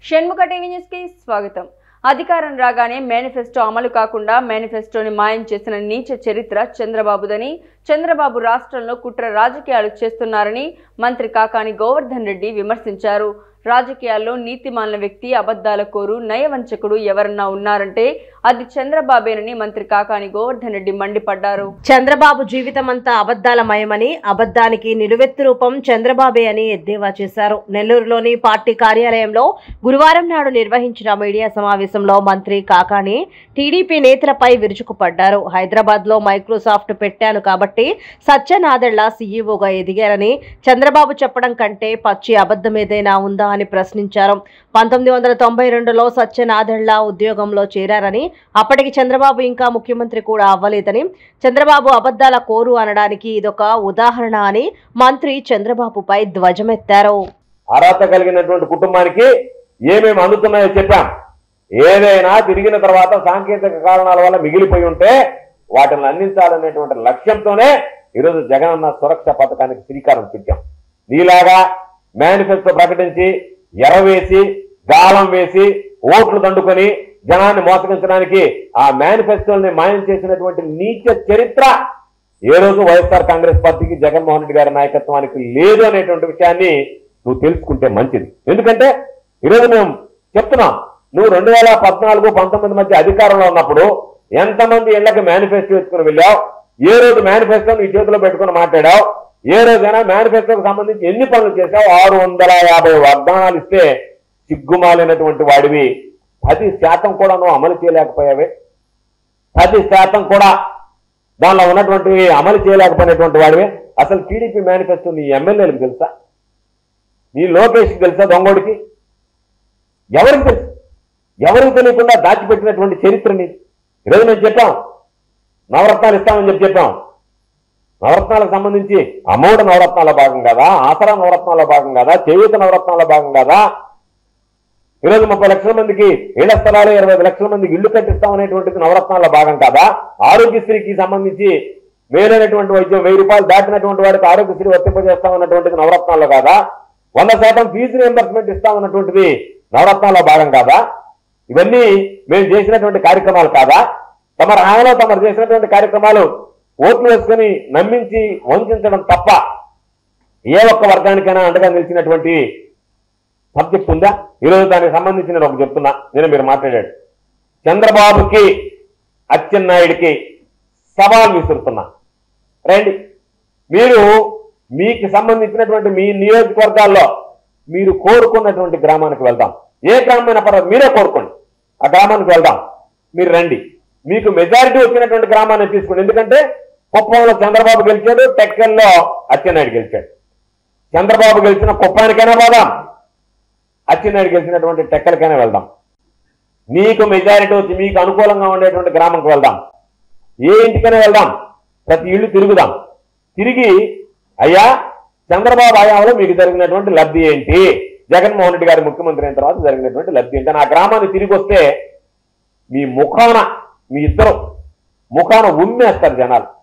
Shanmukha TV news కి స్వాగతం అధికారం రాగానే మేనిఫెస్టో అమలు కాకుండా మేనిఫెస్టోని మాయం చేసిన నీచ చరిత్ర చంద్రబాబుదని చంద్రబాబు రాష్ట్రంలో కుట్ర రాజకీయాలు చేస్తున్నారని మంత్రి కాకాని గోవర్ధన్ రెడ్డి విమర్శించారు రాజకీయాల్లో నీతిమాలిన వ్యక్తి అబద్ధాల కోరు నయవంచకుడు ఎవరన్నా ఉన్నారంటే అది చంద్రబాబేనని మంత్రి కాకాని గోవర్ధన్ రెడ్డి మండిపడ్డారు చంద్రబాబు జీవితమంతా అబద్ధాలమయమని అబద్ధానికి నిలువెత్తు రూపం చంద్రబాబే అని ఎద్దేవా చేశారు నెల్లూరులోని పార్టీ కార్యాలయంలో గురువారం నాడు నిర్వహించిన మీడియా సమావేశంలో మంత్రి కాకాని టీడీపీ నేతలపై విరుచుకుపడ్డారు హైదరాబాద్ లో మైక్రోసాఫ్ట్ పెట్టాను కాబట్టి సత్యనాదెళ్ల సీఈఓగా ఎదిగారని చంద్రబాబు చెప్పడం కంటే పచ్చి అబద్ధం ఏదైనా ఉందా అని ప్రశ్నించారు పంతొమ్మిది వందల తొంభై రెండులో సత్యనాదెళ్ల ఉద్యోగంలో చేరారని అప్పటికి చంద్రబాబు ఇంకా ముఖ్యమంత్రి కూడా అవ్వలేదని చంద్రబాబు అబద్ధాల కోరు అనడానికి ఇదొక ఉదాహరణ అని మంత్రి చంద్రబాబుపై ధ్వజమెత్తారు అర్హత కలిగినటువంటి కుటుంబానికి ఏమేమి అందుతున్నాయో చెప్పాం ఏదైనా తిరిగిన తర్వాత సాంకేతిక కారణాల వల్ల మిగిలిపోయి ఉంటే వాటిని అందించాలనేటువంటి లక్ష్యంతోనే ఈరోజు జగనన్న సురక్ష పథకానికి శ్రీకారం చుట్టాం నీలాగా మేనిఫెస్టో ప్రకటించి ఎరవేసి గాలం వేసి ఓట్లు దండుకొని జనాన్ని మోసగించడానికి ఆ మేనిఫెస్టోని మాయం చేసినటువంటి నీచ చరిత్ర ఏ రోజు వైఎస్ఆర్ కాంగ్రెస్ పార్టీకి జగన్మోహన్ రెడ్డి గారి నాయకత్వానికి లేదు అనేటువంటి విషయాన్ని నువ్వు తెలుసుకుంటే మంచిది ఎందుకంటే ఈరోజు మేము చెప్తున్నాం నువ్వు రెండు వేల పద్నాలుగు పంతొమ్మిది మధ్య అధికారంలో ఉన్నప్పుడు ఎంతమంది ఇళ్లకి మేనిఫెస్టో ఎత్తుకుని వెళ్ళావు ఏ రోజు మేనిఫెస్టో నీ చేతిలో పెట్టుకుని మాట్లాడావు ఏ రోజైనా మేనిఫెస్టోకి సంబంధించి ఎన్ని పనులు చేశావు ఆరు వందల యాభై వాగ్దానాలు ఇస్తే సిగ్గుమాలినటువంటి వాడివి పది శాతం కూడా నువ్వు అమలు చేయలేకపోయావే పది శాతం కూడా దానిలో ఉన్నటువంటి అమలు చేయలేకపోయినటువంటి వాడివే అసలు టీడీపీ మేనిఫెస్టో నీ ఎమ్మెల్యేలకు తెలుసా నీ లోకేష్కి తెలుసా దొంగోడికి ఎవరికి తెలుసు ఎవరికి తెలియకుండా దాచిపెట్టినటువంటి చరిత్ర నీది ఈరోజు మేము చెప్పాం నవరత్నాలు ఇస్తామని చెప్పి చెప్పాం నవరత్నాలకు సంబంధించి అమ్మఒడి నవరత్నాల భాగం కదా ఆసరా నవరత్నాల భాగం కదా చేయూత నవరత్నాల భాగం కదా ఈరోజు ముప్పై లక్షల మందికి ఇళ్ల స్థలాలు ఇరవై ఐదు లక్షల మందికి ఇల్లు కట్టిస్తాం అనేటువంటిది నవరత్నాల భాగం కాదా ఆరోగ్యశ్రీకి సంబంధించి మేలైనటువంటి వైద్యం వెయ్యి రూపాయలు దాటినటువంటి వాడికి ఆరోగ్యశ్రీ వర్తింపజేస్తాం అన్నటువంటిది నవరత్నాల్లో కాదా వంద శాతం ఫీజు రియంబర్స్మెంట్ ఇస్తాం అన్నటువంటిది నవరత్నాల్లో భాగం కాదా ఇవన్నీ మేము చేసినటువంటి కార్యక్రమాలు కాదా తమ రాయలో తమరు చేసినటువంటి కార్యక్రమాలు ఓట్లు వేసుకొని నమ్మించి వంచడం తప్ప ఏ ఒక్క వర్గానికైనా అండగా నిలిచినటువంటి సబ్జెక్ట్ ఉందా ఈరోజు దానికి సంబంధించి నేను ఒక చెప్తున్నా నేను మీరు మాట్లాడాడు చంద్రబాబుకి అచ్చెన్నాయుడికి సవాల్ విసురుతున్నా రండి మీరు మీకు సంబంధించినటువంటి మీ నియోజకవర్గాల్లో మీరు కోరుకున్నటువంటి గ్రామానికి వెళ్దాం ఏ గ్రామమైన పర్వాలేదు మీరే కోరుకోండి ఆ గ్రామానికి వెళ్దాం మీరు రండి మీకు మెజారిటీ వచ్చినటువంటి గ్రామాన్ని తీసుకోండి ఎందుకంటే కుప్పంలో చంద్రబాబు గెలిచాడు టెక్కల్లో అచ్చెన్నాయుడు గెలిచాడు చంద్రబాబు గెలిచిన కుప్పానికైనా పోదాం అచ్చెన్నాయుడు గెలిచినటువంటి టెక్కలకైనా వెళ్దాం మీకు మెజారిటీ వచ్చి మీకు అనుకూలంగా ఉండేటువంటి గ్రామంకి వెళ్దాం ఏ ఇంటికైనా వెళ్దాం ప్రతి ఇల్లు తిరుగుదాం తిరిగి అయ్యా చంద్రబాబు హయాంలో మీకు జరిగినటువంటి లబ్ధి ఏంటి జగన్మోహన్ రెడ్డి గారి ముఖ్యమంత్రి అయిన తర్వాత జరిగినటువంటి లబ్ధి ఏంటి అని ఆ గ్రామాన్ని తిరిగి వస్తే మీ ముఖాన మీ ఇద్దరు ముఖాన ఉమ్మేస్తారు జనాలు